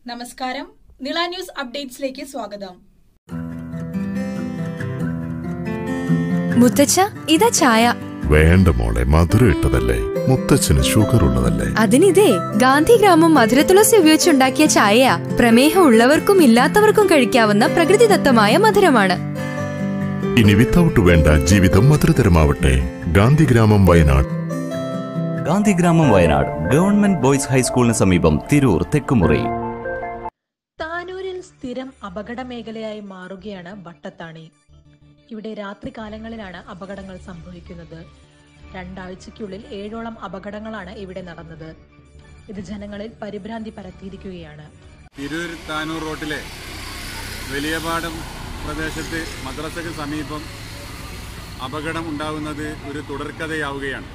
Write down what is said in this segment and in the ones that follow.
നമസ്കാരം നിള ന്യൂസ് അപ്ഡേറ്റ്സിലേക്ക് സ്വാഗതം മുത്തച്ഛ ഇതാ ചായ വേണ്ട മോളെ മധുരം ഇട്ടതല്ലേ മുത്തച്ഛന് ഷുഗർ ഉള്ളതല്ലേ അതിനിതേ ഗാന്ധിഗ്രാമം മധുരത്തുളസി ഉപയോഗിച്ചുണ്ടാക്കിയ ചായയാ പ്രമേഹം ഉള്ളവർക്കും ഇല്ലാത്തവർക്കും കഴിക്കാവുന്ന പ്രകൃതിദത്തമായ മധുരമാണ് ഇനി വിത്തൗട്ട് വേണ്ട ജീവിതം മധുരതരമാവട്ടെ ഗാന്ധിഗ്രാമം വയനാട് ഗാന്ധിഗ്രാമം വയനാട് ഗവൺമെന്റ് ബോയ്സ് ഹൈസ്കൂളിന് സമീപം തിരൂർ തെക്കുമുറി താനൂരിൽ സ്ഥിരം അപകട മേഖലയായി മാറുകയാണ് വട്ടത്താണി ഇവിടെ രാത്രികാലങ്ങളിലാണ് അപകടങ്ങൾ സംഭവിക്കുന്നത് രണ്ടാഴ്ചയ്ക്കുള്ളിൽ ഏഴോളം അപകടങ്ങളാണ് ഇവിടെ നടന്നത് ഇത് ജനങ്ങളിൽ പരിഭ്രാന്തി പരത്തിയിരിക്കുകയാണ് തിരൂർ താനൂർ റോട്ടിലെ വലിയപാടം പ്രദേശത്ത് മദ്രസയ്ക്ക് സമീപം അപകടം ഉണ്ടാകുന്നത് ഒരു തുടർക്കഥയാവുകയാണ്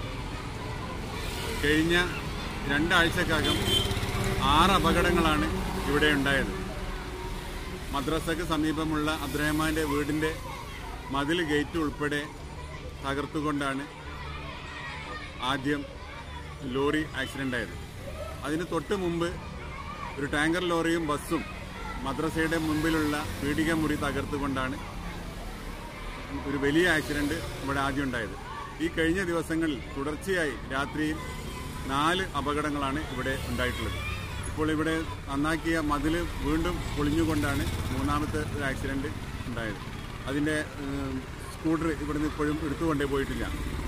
കഴിഞ്ഞ രണ്ടാഴ്ചക്കകം ആറ് അപകടങ്ങളാണ് ഇവിടെ ഉണ്ടായത് മദ്രസയ്ക്ക് സമീപമുള്ള അബ്ദുറഹ്മാൻ്റെ വീടിൻ്റെ മതിൽ ഗേറ്റ് ഉൾപ്പെടെ തകർത്തുകൊണ്ടാണ് ആദ്യം ലോറി ആക്സിഡൻ്റ് ആയത് അതിന് തൊട്ട് മുമ്പ് ഒരു ടാങ്കർ ലോറിയും ബസ്സും മദ്രസയുടെ മുമ്പിലുള്ള പീഡിക മുറി തകർത്തുകൊണ്ടാണ് ഒരു വലിയ ആക്സിഡന്റ് ഇവിടെ ആദ്യം ഉണ്ടായത് ഈ കഴിഞ്ഞ ദിവസങ്ങളിൽ തുടർച്ചയായി രാത്രിയിൽ നാല് അപകടങ്ങളാണ് ഇവിടെ ഉണ്ടായിട്ടുള്ളത് ഇപ്പോൾ ഇവിടെ നന്നാക്കിയ മതിൽ വീണ്ടും പൊളിഞ്ഞുകൊണ്ടാണ് മൂന്നാമത്തെ ഒരു ആക്സിഡന്റ് ഉണ്ടായത് അതിൻ്റെ സ്കൂട്ടർ ഇവിടുന്ന് ഇപ്പോഴും എടുത്തുകൊണ്ടേ പോയിട്ടില്ല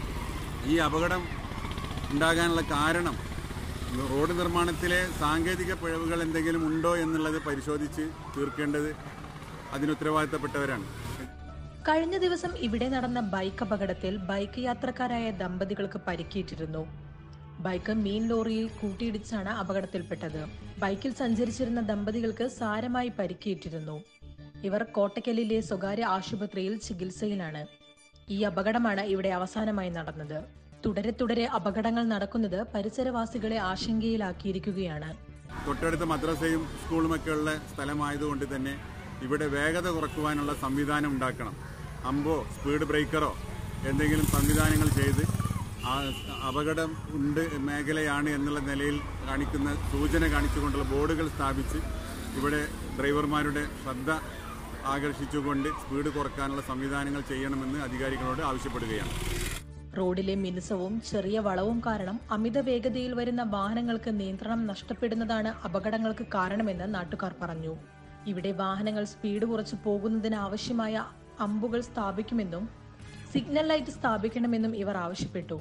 ഈ അപകടം ഉണ്ടാകാനുള്ള കാരണം റോഡ് നിർമ്മാണത്തിലെ സാങ്കേതിക പിഴവുകൾ എന്തെങ്കിലും ഉണ്ടോ എന്നുള്ളത് പരിശോധിച്ച് തീർക്കേണ്ടത് അതിന് ഉത്തരവാദിത്തപ്പെട്ടവരാണ് കഴിഞ്ഞ ദിവസം ഇവിടെ നടന്ന ബൈക്ക് അപകടത്തിൽ ബൈക്ക് യാത്രക്കാരായ ദമ്പതികൾക്ക് പരിക്കേറ്റിരുന്നു ബൈക്ക് മീൻ ലോറിയിൽ കൂട്ടിയിടിച്ചാണ് അപകടത്തിൽപ്പെട്ടത് ബൈക്കിൽ സഞ്ചരിച്ചിരുന്ന ദമ്പതികൾക്ക് സാരമായി പരിക്കേറ്റിരുന്നു ഇവർ കോട്ടക്കലിലെ സ്വകാര്യ ആശുപത്രിയിൽ ചികിത്സയിലാണ് ഈ അപകടമാണ് ഇവിടെ അവസാനമായി നടന്നത് തുടരെ തുടരെ അപകടങ്ങൾ നടക്കുന്നത് പരിസരവാസികളെ ആശങ്കയിലാക്കിയിരിക്കുകയാണ് തൊട്ടടുത്ത മദ്രസയും സ്കൂളുമൊക്കെ ഉള്ള സ്ഥലമായതുകൊണ്ട് തന്നെ ഇവിടെ വേഗത കുറക്കുവാനുള്ള സംവിധാനം ഉണ്ടാക്കണം അമ്പോ സ്പീഡ് ബ്രേക്കറോ എന്തെങ്കിലും സംവിധാനങ്ങൾ ചെയ്ത് ആ അപകടം ഉണ്ട് മേഖലയാണ് എന്നുള്ള നിലയിൽ കാണിക്കുന്ന സൂചന കാണിച്ചുകൊണ്ടുള്ള ബോർഡുകൾ സ്ഥാപിച്ച് ഇവിടെ ഡ്രൈവർമാരുടെ ശ്രദ്ധ ആകർഷിച്ചുകൊണ്ട് സ്പീഡ് കുറക്കാനുള്ള സംവിധാനങ്ങൾ ചെയ്യണമെന്ന് അധികാരികളോട് ആവശ്യപ്പെടുകയാണ് റോഡിലെ മിനുസവും ചെറിയ വളവും കാരണം അമിത വേഗതയിൽ വരുന്ന വാഹനങ്ങൾക്ക് നിയന്ത്രണം നഷ്ടപ്പെടുന്നതാണ് അപകടങ്ങൾക്ക് കാരണമെന്ന് നാട്ടുകാർ പറഞ്ഞു ഇവിടെ വാഹനങ്ങൾ സ്പീഡ് കുറച്ച് പോകുന്നതിന് ആവശ്യമായ അമ്പുകൾ സ്ഥാപിക്കുമെന്നും സിഗ്നൽ ലൈറ്റ് സ്ഥാപിക്കണമെന്നും ഇവർ ആവശ്യപ്പെട്ടു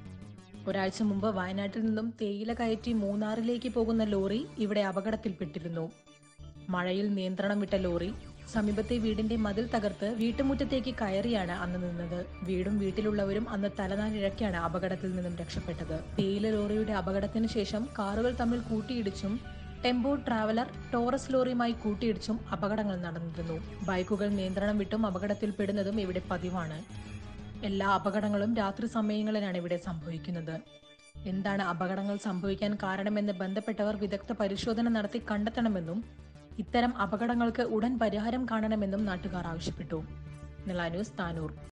ഒരാഴ്ച മുമ്പ് വയനാട്ടിൽ നിന്നും തേയില കയറ്റി മൂന്നാറിലേക്ക് പോകുന്ന ലോറി ഇവിടെ അപകടത്തിൽപ്പെട്ടിരുന്നു മഴയിൽ നിയന്ത്രണം വിട്ട ലോറി സമീപത്തെ വീടിന്റെ മതിൽ തകർത്ത് വീട്ടുമുറ്റത്തേക്ക് കയറിയാണ് അന്ന് നിന്നത് വീടും വീട്ടിലുള്ളവരും അന്ന് തലനാരിഴക്കാണ് അപകടത്തിൽ നിന്നും രക്ഷപ്പെട്ടത് തേയില ലോറിയുടെ അപകടത്തിന് ശേഷം കാറുകൾ തമ്മിൽ കൂട്ടിയിടിച്ചും ടെമ്പോ ട്രാവലർ ടോറസ് ലോറിയുമായി കൂട്ടിയിടിച്ചും അപകടങ്ങൾ നടന്നിരുന്നു ബൈക്കുകൾ നിയന്ത്രണം വിട്ടും അപകടത്തിൽപ്പെടുന്നതും ഇവിടെ പതിവാണ് എല്ലാ അപകടങ്ങളും രാത്രി സമയങ്ങളിലാണ് ഇവിടെ സംഭവിക്കുന്നത് എന്താണ് അപകടങ്ങൾ സംഭവിക്കാൻ കാരണമെന്ന് ബന്ധപ്പെട്ടവർ വിദഗ്ധ പരിശോധന നടത്തി കണ്ടെത്തണമെന്നും ഇത്തരം അപകടങ്ങൾക്ക് ഉടൻ പരിഹാരം കാണണമെന്നും നാട്ടുകാർ ആവശ്യപ്പെട്ടു നില ന്യൂസ് താനൂർ